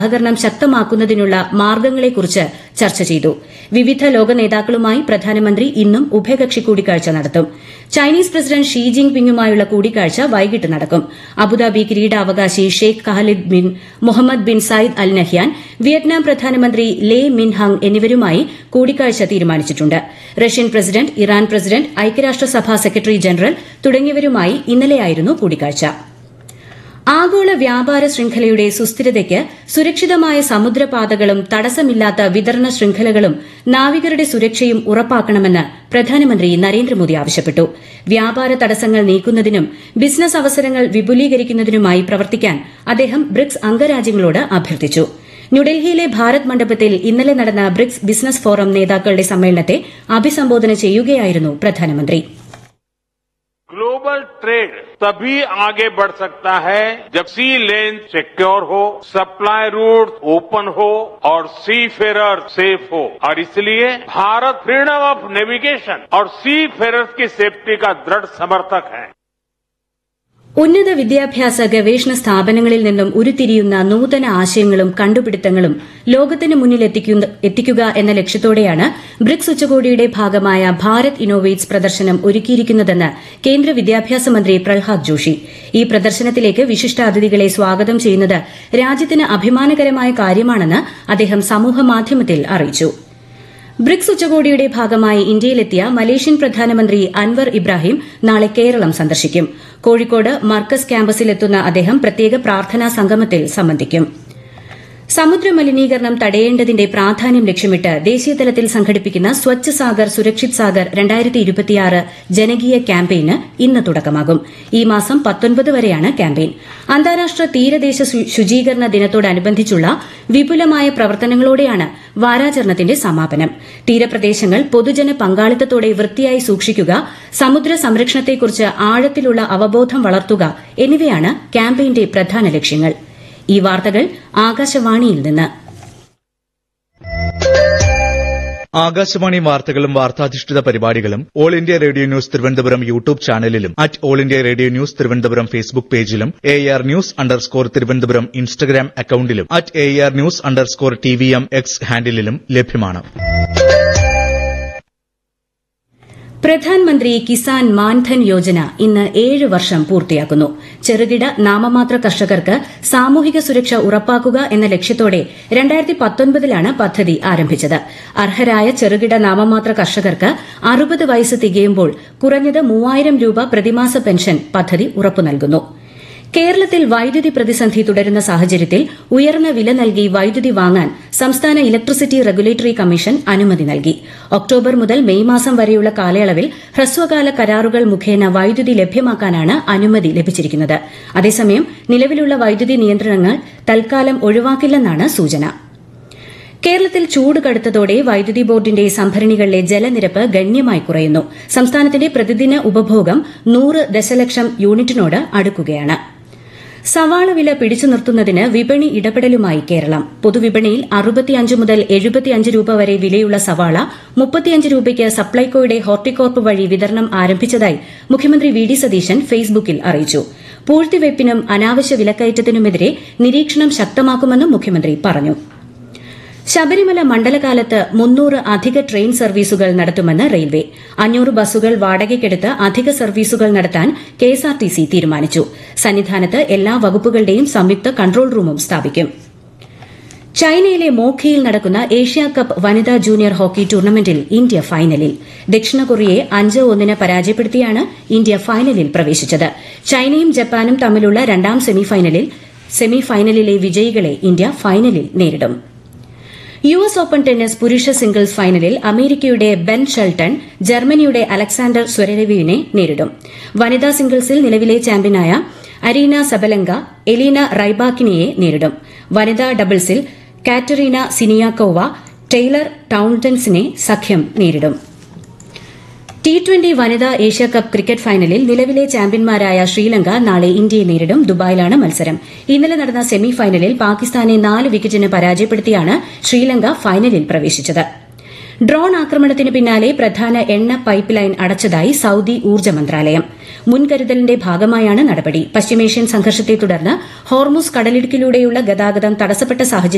സഹകരണം ശക്തമാക്കുന്നതിനുള്ള മാർഗ്ഗങ്ങളെക്കുറിച്ച് ചർച്ച ചെയ്തു വിവിധ ലോക നേതാക്കളുമായി പ്രധാനമന്ത്രി ഇന്നും ഉഭയകക്ഷി കൂടിക്കാഴ്ച നടത്തും ചൈനീസ് പ്രസിഡന്റ് ഷീ ജിങ് പിങ്ങുമായുള്ള കൂടിക്കാഴ്ച വൈകിട്ട് നടക്കും അബുദാബി കിരീടാവകാശി Sheikh Khalid bin Mohamed bin Zayed Al Nahyan Vietnam പ്രധാനമന്ത്രി ലേ മിൻ ഹങ് എന്നിവരുമായി കൂടിക്കാഴ്ച തീരുമാനിച്ചിട്ടുണ്ട് റഷ്യൻ പ്രസിഡന്റ് ഇറാൻ പ്രസിഡന്റ് ഐക്യരാഷ്ട്രസഭാ സെക്രട്ടറി ജനറൽ തുടങ്ങിയവരുമായി ഇന്നലെയായിരുന്നു കൂടിക്കാഴ്ച ആഗോള വ്യാപാര ശൃംഖലയുടെ സുസ്ഥിരതയ്ക്ക് സുരക്ഷിതമായ സമുദ്രപാതകളും തടസ്സമില്ലാത്ത വിതരണ ശൃംഖലകളും നാവികരുടെ സുരക്ഷയും ഉറപ്പാക്കണമെന്ന് പ്രധാനമന്ത്രി നരേന്ദ്രമോദി ആവശ്യപ്പെട്ടു വ്യാപാര തടസ്സങ്ങൾ നീക്കുന്നതിനും ബിസിനസ് അവസരങ്ങൾ വിപുലീകരിക്കുന്നതിനുമായി പ്രവർത്തിക്കാൻ അദ്ദേഹം ബ്രിക്സ് അംഗരാജ്യങ്ങളോട് അഭ്യർത്ഥിച്ചു ന്യൂഡൽഹിയിലെ ഭാരത് മണ്ഡപത്തിൽ ഇന്നലെ നടന്ന ബ്രിക്സ് ബിസിനസ് ഫോറം നേതാക്കളുടെ സമ്മേളനത്തെ അഭിസംബോധന ചെയ്യുകയായിരുന്നു പ്രധാനമന്ത്രി ग्लोबल ट्रेड तभी आगे बढ़ सकता है जब सी लेन सिक्योर हो सप्लाई रूट ओपन हो और सी फेरर सेफ हो और इसलिए भारत फ्रीडम ऑफ नेविगेशन और सी फेरर्स की सेफ्टी का दृढ़ समर्थक है ഉന്നത വിദ്യാഭ്യാസ ഗവേഷണ സ്ഥാപനങ്ങളിൽ നിന്നും ഉരുത്തിരിയുന്ന നൂതന ആശയങ്ങളും കണ്ടുപിടുത്തങ്ങളും ലോകത്തിന് മുന്നിൽ എത്തിക്കുക എന്ന ലക്ഷ്യത്തോടെയാണ് ബ്രിക്സ് ഉച്ചകോടിയുടെ ഭാഗമായ ഭാരത് ഇന്നോവേറ്റ്സ് പ്രദർശനം ഒരുക്കിയിരിക്കുന്നതെന്ന് കേന്ദ്ര വിദ്യാഭ്യാസ മന്ത്രി പ്രഹ്ലാദ് ജോഷി ഈ പ്രദർശനത്തിലേക്ക് വിശിഷ്ടാതിഥികളെ സ്വാഗതം ചെയ്യുന്നത് രാജ്യത്തിന് അഭിമാനകരമായ കാര്യമാണെന്ന് അദ്ദേഹം സമൂഹമാധ്യമത്തിൽ അറിയിച്ചു ബ്രിക്സ് ഉച്ചകോടിയുടെ ഭാഗമായി ഇന്ത്യയിലെത്തിയ മലേഷ്യൻ പ്രധാനമന്ത്രി അൻവർ ഇബ്രാഹിം നാളെ കേരളം സന്ദർശിക്കും കോഴിക്കോട് മർക്കസ് ക്യാമ്പസിലെത്തുന്ന അദ്ദേഹം പ്രത്യേക പ്രാർത്ഥനാ സംഗമത്തിൽ സംബന്ധിക്കും സമുദ്ര മലിനീകരണം തടയേണ്ടതിന്റെ പ്രാധാന്യം ലക്ഷ്യമിട്ട് ദേശീയതലത്തിൽ സംഘടിപ്പിക്കുന്ന സ്വച്ഛ് സാഗർ സുരക്ഷിത് സാഗർ ജനകീയ ക്യാമ്പയിന് ഇന്ന് തുടക്കമാകും ഈ മാസം വരെയാണ് ക്യാമ്പയിൻ അന്താരാഷ്ട്ര തീരദേശ ശുചീകരണ ദിനത്തോടനുബന്ധിച്ചുള്ള വിപുലമായ പ്രവർത്തനങ്ങളോടെയാണ് വാരാചരണത്തിന്റെ സമാപനം തീരപ്രദേശങ്ങൾ പൊതുജന പങ്കാളിത്തത്തോടെ വൃത്തിയായി സൂക്ഷിക്കുക സമുദ്ര സംരക്ഷണത്തെക്കുറിച്ച് ആഴത്തിലുള്ള അവബോധം വളർത്തുക എന്നിവയാണ് ക്യാമ്പയിന്റെ പ്രധാന ലക്ഷ്യങ്ങൾ ഈ വാർത്തകൾ ആകാശവാണിയിൽ നിന്ന് ആകാശവാണി വാർത്തകളും വാർത്താധിഷ്ഠിത പരിപാടികളും all India radio news Thiruvananthapuram YouTube ചാനലിലും at all India radio news Thiruvananthapuram Facebook പേജിലും A R news underscore Thiruvananthapuram Instagram അക്കൌണ്ടിലും at A R news underscore T V M X ഹാൻഡിലും ലഭ്യമാണ് പ്രധാൻമന്ത്രി കിസാൻ മാൻധൻ യോജന ഇന്ന് ഏഴ് വർഷം പൂർത്തിയാക്കുന്നു ചെറുകിട നാമമാത്ര കർഷകർക്ക് സാമൂഹിക സുരക്ഷ ഉറപ്പാക്കുക എന്ന ലക്ഷ്യത്തോടെ രണ്ടായിരത്തി പത്തൊൻപതിലാണ് പദ്ധതി ആരംഭിച്ചത് അർഹരായ ചെറുകിട നാമമാത്ര കർഷകർക്ക് അറുപത് വയസ്സ് തികയുമ്പോൾ കുറഞ്ഞത് മൂവായിരം രൂപ പ്രതിമാസ പെൻഷൻ പദ്ധതി ഉറപ്പു നൽകുന്നു കേരളത്തിൽ വൈദ്യുതി പ്രതിസന്ധി തുടരുന്ന സാഹചര്യത്തിൽ ഉയർന്ന വില നൽകി വൈദ്യുതി വാങ്ങാൻ സംസ്ഥാന ഇലക്ട്രിസിറ്റി റെഗുലേറ്ററി കമ്മീഷൻ അനുമതി നൽകി ഒക്ടോബർ മുതൽ മെയ് മാസം വരെയുള്ള കാലയളവിൽ ഹ്രസ്വകാല കരാറുകൾ മുഖേന വൈദ്യുതി ലഭ്യമാക്കാനാണ് അനുമതി ലഭിച്ചിരിക്കുന്നത് അതേസമയം നിലവിലുള്ള വൈദ്യുതി നിയന്ത്രണങ്ങൾ തൽക്കാലം ഒഴിവാക്കില്ലെന്നാണ് സൂചന കേരളത്തിൽ ചൂട് കടുത്തതോടെ വൈദ്യുതി ബോർഡിന്റെ സംഭരണികളിലെ ജലനിരപ്പ് ഗണ്യമായി കുറയുന്നു സംസ്ഥാനത്തിന്റെ പ്രതിദിന ഉപഭോഗം നൂറ് ദശലക്ഷം യൂണിറ്റിനോട് അടുക്കുകയാണ് സവാള വില പിടിച്ചു നിർത്തുന്നതിന് വിപണി ഇടപെടലുമായി കേരളം പൊതുവിപണിയിൽ അറുപത്തിയഞ്ച് മുതൽ എഴുപത്തിയഞ്ച് രൂപ വരെ വിലയുള്ള സവാള മുപ്പത്തിയഞ്ച് രൂപയ്ക്ക് സപ്ലൈകോയുടെ ഹോർട്ടികോർപ്പ് വഴി വിതരണം ആരംഭിച്ചതായി മുഖ്യമന്ത്രി വി ഡി സതീശൻ ഫേസ്ബുക്കിൽ അറിയിച്ചു പൂഴ്ത്തിവയ്പ്പിനും അനാവശ്യ വിലക്കയറ്റത്തിനുമെതിരെ നിരീക്ഷണം ശക്തമാക്കുമെന്നും മുഖ്യമന്ത്രി പറഞ്ഞു ശബരിമല മണ്ഡലകാലത്ത് മുന്നൂറ് അധിക ട്രെയിൻ സർവീസുകൾ നടത്തുമെന്ന് റെയിൽവേ അഞ്ഞൂറ് ബസ്സുകൾ വാടകയ്ക്കെടുത്ത് അധിക സർവീസുകൾ നടത്താൻ കെഎസ്ആർടിസി തീരുമാനിച്ചു സന്നിധാനത്ത് എല്ലാ വകുപ്പുകളുടെയും സംയുക്ത കൺട്രോൾ റൂമും സ്ഥാപിക്കും ചൈനയിലെ മോഖിയിൽ നടക്കുന്ന ഏഷ്യാ കപ്പ് വനിതാ ജൂനിയർ ഹോക്കി ടൂർണമെന്റിൽ ഇന്ത്യ ഫൈനലിൽ ദക്ഷിണ കൊറിയയെ അഞ്ച് ഒന്നിന് പരാജയപ്പെടുത്തിയാണ് ഇന്ത്യ ഫൈനലിൽ പ്രവേശിച്ചത് ചൈനയും ജപ്പാനും തമ്മിലുള്ള രണ്ടാം സെമിഫൈനലിൽ സെമിഫൈനലിലെ വിജയികളെ ഇന്ത്യ ഫൈനലിൽ നേരിടും യു എസ് ഓപ്പൺ ടെന്നീസ് പുരുഷ സിംഗിൾസ് ഫൈനലിൽ അമേരിക്കയുടെ ബെൻ ഷെൽട്ടൺ ജർമ്മനിയുടെ അലക്സാണ്ടർ സ്വരരവിനെ നേരിടും വനിതാ സിംഗിൾസിൽ നിലവിലെ ചാമ്പ്യനായ അരീന സബലങ്ക എലീന റൈബാക്കിനിയെ നേരിടും വനിതാ ഡബിൾസിൽ കാറ്ററീന സിനിയാക്കോവ ടെയ്ലർ ടൌൺഡൻസിനെ സഖ്യം നേരിടും ടി ട്വന്റി വനിതാ ഏഷ്യാകപ്പ് ക്രിക്കറ്റ് ഫൈനലിൽ നിലവിലെ ചാമ്പ്യന്മാരായ ശ്രീലങ്ക നാളെ ഇന്ത്യയെ നേരിടും ദുബായിലാണ് മത്സരം ഇന്നലെ നടന്ന സെമി ഫൈനലിൽ പാകിസ്ഥാനെ നാല് വിക്കറ്റിന് പരാജയപ്പെടുത്തിയാണ് ശ്രീലങ്ക ഫൈനലിൽ പ്രവേശിച്ചത് ഡ്രോൺ ആക്രമണത്തിന് പിന്നാലെ പ്രധാന എണ്ണ പൈപ്പ് ലൈൻ അടച്ചതായി സൌദി ഊർജ്ജ മന്ത്രാലയം മുൻകരുതലിന്റെ ഭാഗമായാണ് നടപടി പശ്ചിമേഷ്യൻ സംഘർഷത്തെ തുടർന്ന് ഹോർമുസ് കടലിടുക്കിലൂടെയുള്ള ഗതാഗതം തടസ്സപ്പെട്ട സാഹചര്യം